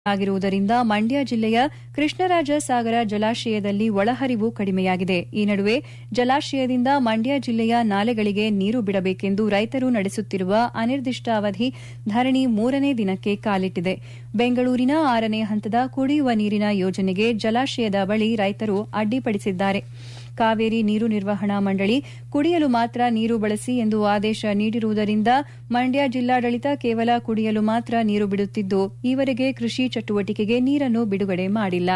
ಆಗಿರುವುದರಿಂದ ಮಂಡ್ಯ ಜಿಲ್ಲೆಯ ಕೃಷ್ಣರಾಜ ಸಾಗರ ಜಲಾಶಯದಲ್ಲಿ ಒಳಹರಿವು ಕಡಿಮೆಯಾಗಿದೆ ಈ ನಡುವೆ ಜಲಾಶಯದಿಂದ ಮಂಡ್ಯ ಜಿಲ್ಲೆಯ ನಾಲೆಗಳಿಗೆ ನೀರು ಬಿಡಬೇಕೆಂದು ರೈತರು ನಡೆಸುತ್ತಿರುವ ಅನಿರ್ದಿಷ್ಟಾವಧಿ ಧರಣಿ ಮೂರನೇ ದಿನಕ್ಕೆ ಕಾಲಿಟ್ಟಿದೆ ಬೆಂಗಳೂರಿನ ಆರನೇ ಹಂತದ ಕುಡಿಯುವ ನೀರಿನ ಯೋಜನೆಗೆ ಜಲಾಶಯದ ಬಳಿ ರೈತರು ಅಡ್ಡಿಪಡಿಸಿದ್ದಾರೆ ಕಾವೇರಿ ನೀರು ನಿರ್ವಹಣಾ ಮಂಡಳಿ ಕುಡಿಯಲು ಮಾತ್ರ ನೀರು ಬಳಸಿ ಎಂದು ಆದೇಶ ನೀಡಿರುವುದರಿಂದ ಮಂಡ್ಯ ಜಿಲ್ಲಾಡಳಿತ ಕೇವಲ ಕುಡಿಯಲು ಮಾತ್ರ ನೀರು ಬಿಡುತ್ತಿದ್ದು ಈವರೆಗೆ ಕೃಷಿ ಚಟುವಟಿಕೆಗೆ ನೀರನ್ನು ಬಿಡುಗಡೆ ಮಾಡಿಲ್ಲ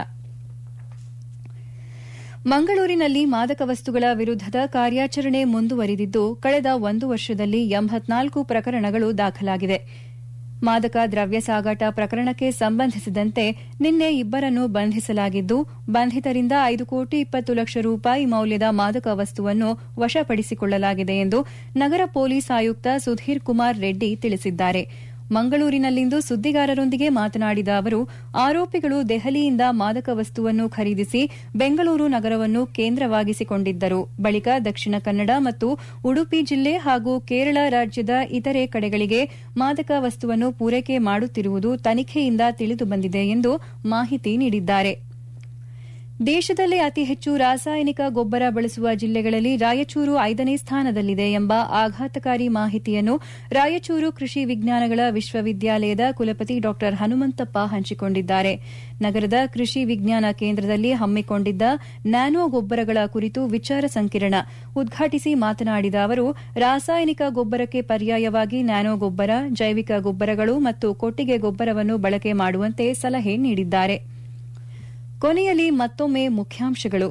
ಮಂಗಳೂರಿನಲ್ಲಿ ಮಾದಕ ವಸ್ತುಗಳ ವಿರುದ್ದದ ಕಾರ್ಯಾಚರಣೆ ಮುಂದುವರಿದಿದ್ದು ಕಳೆದ ಒಂದು ವರ್ಷದಲ್ಲಿ ಎಂಬತ್ನಾಲ್ಕು ಪ್ರಕರಣಗಳು ದಾಖಲಾಗಿದೆ ಮಾದಕ ದ್ರವ್ಯ ಸಾಗಾಟ ಪ್ರಕರಣಕ್ಕೆ ಸಂಬಂಧಿಸಿದಂತೆ ನಿನ್ನೆ ಇಬ್ಬರನ್ನು ಬಂಧಿಸಲಾಗಿದ್ದು ಬಂಧಿತರಿಂದ ಐದು ಕೋಟಿ ಇಪ್ಪತ್ತು ಲಕ್ಷ ರೂಪಾಯಿ ಮೌಲ್ಯದ ಮಾದಕ ವಸ್ತುವನ್ನು ವಶಪಡಿಸಿಕೊಳ್ಳಲಾಗಿದೆ ಎಂದು ನಗರ ಪೊಲೀಸ್ ಆಯುಕ್ತ ಸುಧೀರ್ ಕುಮಾರ್ ರೆಡ್ಡಿ ತಿಳಿಸಿದ್ದಾರೆ ಮಂಗಳೂರಿನಲ್ಲಿಂದು ಸುದ್ದಿಗಾರರೊಂದಿಗೆ ಮಾತನಾಡಿದ ಅವರು ಆರೋಪಿಗಳು ದೆಹಲಿಯಿಂದ ಮಾದಕ ವಸ್ತುವನ್ನು ಖರೀದಿಸಿ ಬೆಂಗಳೂರು ನಗರವನ್ನು ಕೇಂದ್ರವಾಗಿಸಿಕೊಂಡಿದ್ದರು ಬಳಿಕ ದಕ್ಷಿಣ ಕನ್ನಡ ಮತ್ತು ಉಡುಪಿ ಜಿಲ್ಲೆ ಹಾಗೂ ಕೇರಳ ರಾಜ್ಯದ ಇತರೆ ಕಡೆಗಳಿಗೆ ಮಾದಕ ವಸ್ತುವನ್ನು ಪೂರೈಕೆ ಮಾಡುತ್ತಿರುವುದು ತನಿಖೆಯಿಂದ ತಿಳಿದುಬಂದಿದೆ ಎಂದು ಮಾಹಿತಿ ನೀಡಿದ್ದಾರೆ ದೇಶದಲ್ಲೇ ಅತಿ ಹೆಚ್ಚು ರಾಸಾಯನಿಕ ಗೊಬ್ಬರ ಬಳಸುವ ಜಿಲ್ಲೆಗಳಲ್ಲಿ ರಾಯಚೂರು ಐದನೇ ಸ್ಥಾನದಲ್ಲಿದೆ ಎಂಬ ಆಘಾತಕಾರಿ ಮಾಹಿತಿಯನ್ನು ರಾಯಚೂರು ಕೃಷಿ ವಿಜ್ಞಾನಗಳ ವಿಶ್ವವಿದ್ಯಾಲಯದ ಕುಲಪತಿ ಡಾ ಹನುಮಂತಪ್ಪ ಹಂಚಿಕೊಂಡಿದ್ದಾರೆ ನಗರದ ಕೃಷಿ ವಿಜ್ಞಾನ ಕೇಂದ್ರದಲ್ಲಿ ಹಮ್ಮಿಕೊಂಡಿದ್ದ ನ್ಯಾನೋ ಗೊಬ್ಬರಗಳ ಕುರಿತು ವಿಚಾರ ಸಂಕಿರಣ ಉದ್ಘಾಟಿಸಿ ಮಾತನಾಡಿದ ಅವರು ರಾಸಾಯನಿಕ ಗೊಬ್ಬರಕ್ಕೆ ಪರ್ಯಾಯವಾಗಿ ನ್ಯಾನೋ ಗೊಬ್ಬರ ಜೈವಿಕ ಗೊಬ್ಬರಗಳು ಮತ್ತು ಕೊಟ್ಟಿಗೆ ಗೊಬ್ಬರವನ್ನು ಬಳಕೆ ಮಾಡುವಂತೆ ಸಲಹೆ ನೀಡಿದ್ದಾರೆ ಕೊನೆಯಲ್ಲಿ ಮತ್ತೊಮ್ಮೆ ಮುಖ್ಯಾಂಶಗಳು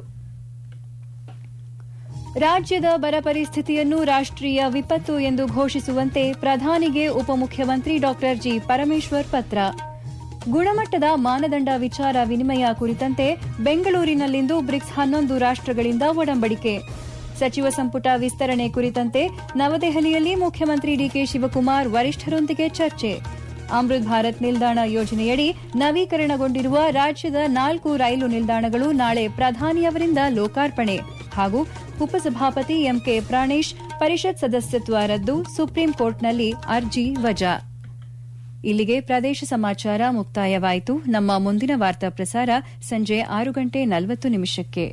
ರಾಜ್ಯದ ಬರ ಪರಿಸ್ಥಿತಿಯನ್ನು ರಾಷ್ಟೀಯ ವಿಪತ್ತು ಎಂದು ಘೋಷಿಸುವಂತೆ ಪ್ರಧಾನಿಗೆ ಉಪಮುಖ್ಯಮಂತ್ರಿ ಡಾ ಜಿ ಪರಮೇಶ್ವರ್ ಪತ್ರ ಗುಣಮಟ್ಟದ ಮಾನದಂಡ ವಿಚಾರ ವಿನಿಮಯ ಕುರಿತಂತೆ ಬೆಂಗಳೂರಿನಲ್ಲಿಂದು ಬ್ರಿಕ್ಸ್ ಹನ್ನೊಂದು ರಾಷ್ಟಗಳಿಂದ ಒಡಂಬಡಿಕೆ ಸಚಿವ ಸಂಪುಟ ವಿಸ್ತರಣೆ ಕುರಿತಂತೆ ನವದೆಹಲಿಯಲ್ಲಿ ಮುಖ್ಯಮಂತ್ರಿ ಡಿಕೆ ಶಿವಕುಮಾರ್ ವರಿಷ್ಠರೊಂದಿಗೆ ಚರ್ಚೆ ಅಮೃತ್ ಭಾರತ್ ನಿಲ್ದಾಣ ಯೋಜನೆಯಡಿ ನವೀಕರಣಗೊಂಡಿರುವ ರಾಜ್ಯದ ನಾಲ್ಕು ರೈಲು ನಿಲ್ದಾಣಗಳು ನಾಳೆ ಪ್ರಧಾನಿಯವರಿಂದ ಲೋಕಾರ್ಪಣೆ ಹಾಗೂ ಉಪಸಭಾಪತಿ ಎಂಕೆ ಪ್ರಾಣೇಶ್ ಪರಿಷತ್ ಸದಸ್ಯತ್ವ ರದ್ದು ಸುಪ್ರೀಂ ಕೋರ್ಟ್ನಲ್ಲಿ ಅರ್ಜಿ ವಜಾ ಇಲ್ಲಿಗೆ ಪ್ರದೇಶ ಸಮಾಚಾರ ಮುಕ್ತಾಯವಾಯಿತು ನಮ್ಮ ಮುಂದಿನ ವಾರ್ತಾ ಪ್ರಸಾರ ಸಂಜೆ ಆರು ಗಂಟೆ ನಲವತ್ತು ನಿಮಿಷಕ್ಕೆ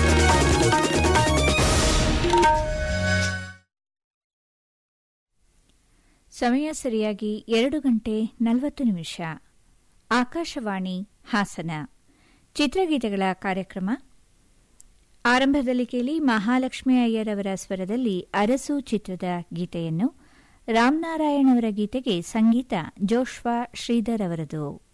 ಸಮಯ ಸರಿಯಾಗಿ ಎರಡು ಗಂಟೆ ನಲವತ್ತು ನಿಮಿಷ ಆಕಾಶವಾಣಿ ಹಾಸನ ಚಿತ್ರಗೀತೆಗಳ ಕಾರ್ಯಕ್ರಮ ಆರಂಭದಲ್ಲಿ ಕೇಳಿ ಮಹಾಲಕ್ಷ್ಮಿ ಅಯ್ಯರವರ ಸ್ವರದಲ್ಲಿ ಅರಸು ಚಿತ್ರದ ಗೀತೆಯನ್ನು ರಾಮನಾರಾಯಣ್ ಅವರ ಗೀತೆಗೆ ಸಂಗೀತ ಜೋಶ್ವಾ ಶ್ರೀಧರ್ ಅವರದು